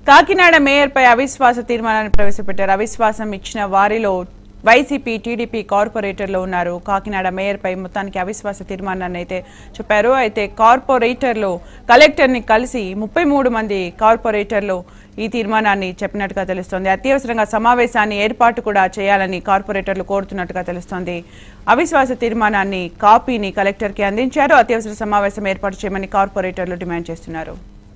కాకినాడ మేయర్పై అవిశ్వాస తీర్మానాన్ని ప్రవేశపెట్టారు అవిశ్వాసం ఇచ్చిన వారిలో వైసీపీ టీడీపీ కార్పొరేటర్లు ఉన్నారు కాకినాడ మేయర్పై మొత్తానికి అవిశ్వాస తీర్మానాన్ని అయితే చెప్పారు అయితే కార్పొరేటర్లు కలెక్టర్ని కలిసి ముప్పై మూడు మంది కార్పొరేటర్లు ఈ తీర్మానాన్ని చెప్పినట్టుగా తెలుస్తోంది అత్యవసరంగా సమావేశాన్ని ఏర్పాటు కూడా చేయాలని కార్పొరేటర్లు కోరుతున్నట్టుగా తెలుస్తోంది అవిశ్వాస తీర్మానాన్ని కాపీని కలెక్టర్కి అందించారు అత్యవసర సమావేశం ఏర్పాటు చేయమని కార్పొరేటర్లు డిమాండ్ చేస్తున్నారు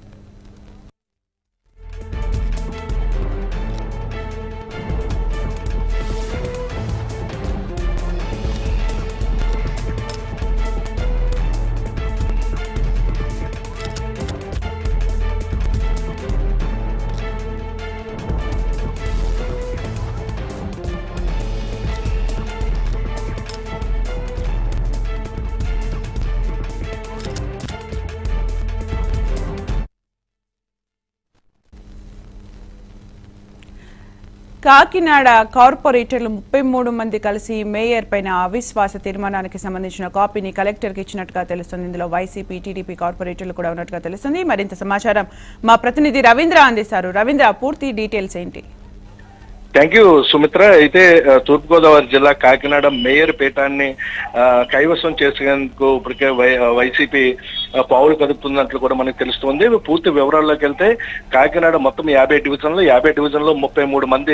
కాకినాడ కార్పొరేటర్లు ముప్పై మూడు మంది కలిసి మేయర్ పైన అవిశ్వాస తీర్మానానికి సంబంధించిన కాపీని కలెక్టర్కి ఇచ్చినట్టుగా తెలుస్తుంది ఇందులో వైసీపీ టీడీపీ కార్పొరేటర్లు కూడా ఉన్నట్టుగా తెలుస్తుంది మరింత సమాచారం మా ప్రతినిధి రవీంద్ర అందిస్తారు రవీంద్ర పూర్తి డీటెయిల్స్ ఏంటి థ్యాంక్ యూ సుమిత్ర అయితే ఆ, తూర్పుగోదావరి జిల్లా కాకినాడ మేయర్ పీఠాన్ని ఆ, కైవసం చేసేందుకు ఇప్పటికే వై వైసీపీ ఆ, పావులు కదుపుతున్నట్లు కూడా మనకు తెలుస్తుంది పూర్తి వివరాల్లోకి వెళ్తే కాకినాడ మొత్తం యాభై డివిజన్లు యాభై డివిజన్లో ముప్పై మూడు మంది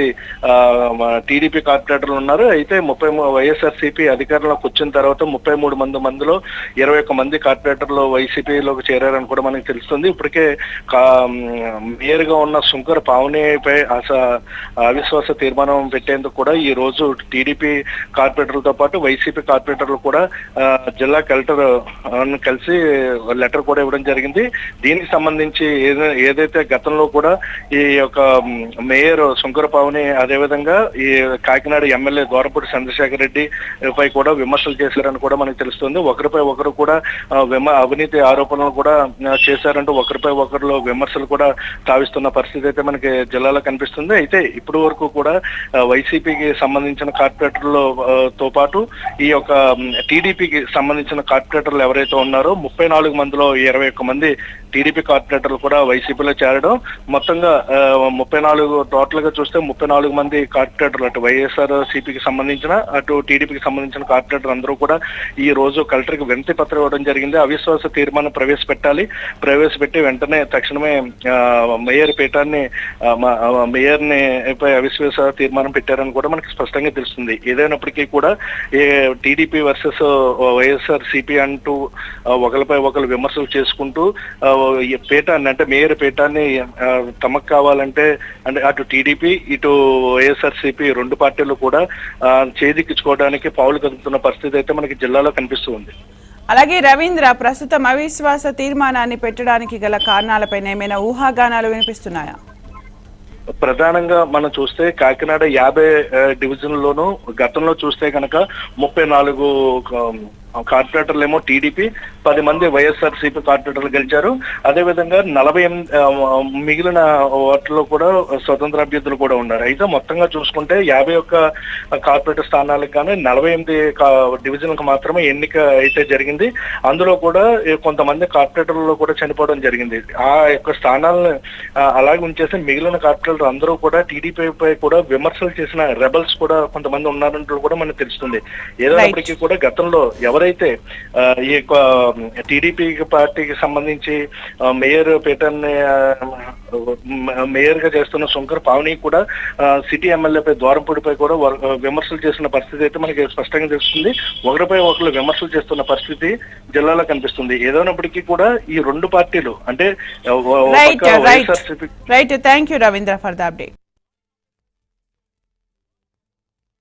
టీడీపీ కార్పొరేటర్లు ఉన్నారు అయితే ముప్పై వైఎస్ఆర్సీపీ అధికారంలోకి వచ్చిన తర్వాత ముప్పై మూడు మంది మందిలో ఇరవై ఒక్క మంది కార్పొరేటర్లు వైసీపీలోకి చేరారని కూడా మనకు తెలుస్తుంది ఇప్పటికే కా- మేయర్గా ఉన్న శంకర్ పావనిపై అస అవిశ్వాస తీర్మానం పెట్టేందుకు కూడా ఈ రోజు టీడీపీ కార్పొరేటర్లతో పాటు వైసీపీ కార్పొరేటర్లు కూడా ఆ, జిల్లా కలెక్టర్ ఆ, ను కలిసి లెటర్ కూడా ఇవ్వడం జరిగింది దీనికి సంబంధించి ఏద- ఏదైతే గతంలో కూడా ఈ యొక్క మ్, మేయర్ శంకర పావని అదేవిధంగా ఈ కాకినాడ ఎమ్మెల్యే దోరపూడి చంద్రశేఖర్ రెడ్డి పై కూడా విమర్శలు చేశారని కూడా మనకు తెలుస్తుంది ఒకరిపై ఒకరు కూడా ఆ, విమ అవినీతి ఆరోపణలు కూడా ఆ, చేశారంటూ ఒకరిపై ఒకరిలో విమర్శలు కూడా తావిస్తున్న పరిస్థితి అయితే మనకి జిల్లాలో కనిపిస్తుంది అయితే ఇప్పటి వరకు కూడా ఆ, వైసీపీకి సంబంధించిన కార్పొరేటర్లు ఆ, తో పాటు ఈ యొక్క టీడీపీకి సంబంధించిన కార్పొరేటర్లు ఎవరైతే ఉన్నారో ముప్పై నాలుగు మందిలో ఇరవై ఒక్క మంది టీడీపీ కార్పొరేటర్లు కూడా వైసీపీలో చేరడం మొత్తంగా ఆ, ముప్పై నాలుగు టోటల్ గా చూస్తే ముప్పై నాలుగు మంది కార్పొరేటర్లు అటు వైఎస్ఆర్ సిపికి సంబంధించిన అటు టీడీపీకి సంబంధించిన కార్పొరేటర్ అందరూ కూడా ఈ రోజు కలెక్టర్కి వినతి పత్రం ఇవ్వడం జరిగింది అవిశ్వాస తీర్మానం ప్రవేశపెట్టాలి ప్రవేశపెట్టి వెంటనే తక్షణమే ఆ, మేయర్ పీఠాన్ని ఆ, మా- ఆ, మేయర్ని పై అవిశ్వాస తీర్మానం పెట్టారని కూడా మనకి స్పష్టంగా తెలుస్తుంది ఏదైనప్పటికీ కూడా ఏ టీడీపీ వర్సెస్ వైఎస్ఆర్ సిపి అంటూ ఆ, ఒకరిపై ఒకరు విమర్శలు చేసుకుంటూ ఆ, ఈ పీఠాన్ని అంటే మేయర్ పీఠాన్ని ఆ, తమకు కావాలంటే అంటే అటు టీడీపీ ఇటు వైఎస్ఆర్ సిపి రెండు పార్టీలు కూడా ఆ, చేదిక్కించుకోవడానికి పావులు కదుపుతున్న పరిస్థితి అయితే మనకి జిల్లాలో కనిపిస్తూ ఉంది అలాగే రవీంద్ర ప్రస్తుతం అవిశ్వాస తీర్మానాన్ని పెట్టడానికి గల కారణాలపైన ఏమైనా ఊహాగానాలు వినిపిస్తున్నాయా ప్రధానంగా మనం చూస్తే కాకినాడ యాభై ఆ, డివిజన్లోనూ గతంలో చూస్తే కనుక ముప్పై నాలుగు ఆ, కార్పొరేటర్లు ఏమో టీడీపీ పది మంది వైఎస్ఆర్ సిపి కార్పొరేటర్లు గెలిచారు అదేవిధంగా నలభై ఎనిమిది ఆ, మిగిలిన వాటిలో కూడా స్వతంత్ర అభ్యర్థులు కూడా ఉన్నారు అయితే మొత్తంగా చూసుకుంటే యాభై ఒక్క కార్పొరేటర్ స్థానాలకు కానీ నలభై ఎనిమిది డివిజన్లకు మాత్రమే ఎన్నిక అయితే జరిగింది అందులో కూడా ఏ కొంతమంది కార్పొరేటర్లు కూడా చనిపోవడం జరిగింది ఆ యొక్క స్థానాలను ఆ, అలాగే ఉంచేసి మిగిలిన కార్పొరేటర్ అందరూ కూడా టీడీపీ పై కూడా విమర్శలు చేసిన రెబల్స్ కూడా కొంతమంది ఉన్నారంటూ కూడా మనకు తెలుస్తుంది ఏదైనప్పటికీ కూడా గతంలో ఎవరైతే ఆ, ఈ యొక్క టీడీపీ పార్టీకి సంబంధించి ఆ, మేయర్ పీఠాన్ని మేయర్ గా చేస్తున్న శంకర్ పావని కూడా ఆ, సిటీ ఎమ్మెల్యేపై ద్వారంపూడిపై కూడా వర్- విమర్శలు చేస్తున్న పరిస్థితి అయితే మనకి స్పష్టంగా తెలుస్తుంది ఒకరిపై ఒకరు విమర్శలు చేస్తున్న పరిస్థితి జిల్లాలో కనిపిస్తుంది ఏదైనప్పటికీ కూడా ఈ రెండు పార్టీలు అంటే ఒక రైట్ పక్క right YSRCP right thank you Ravindra for the update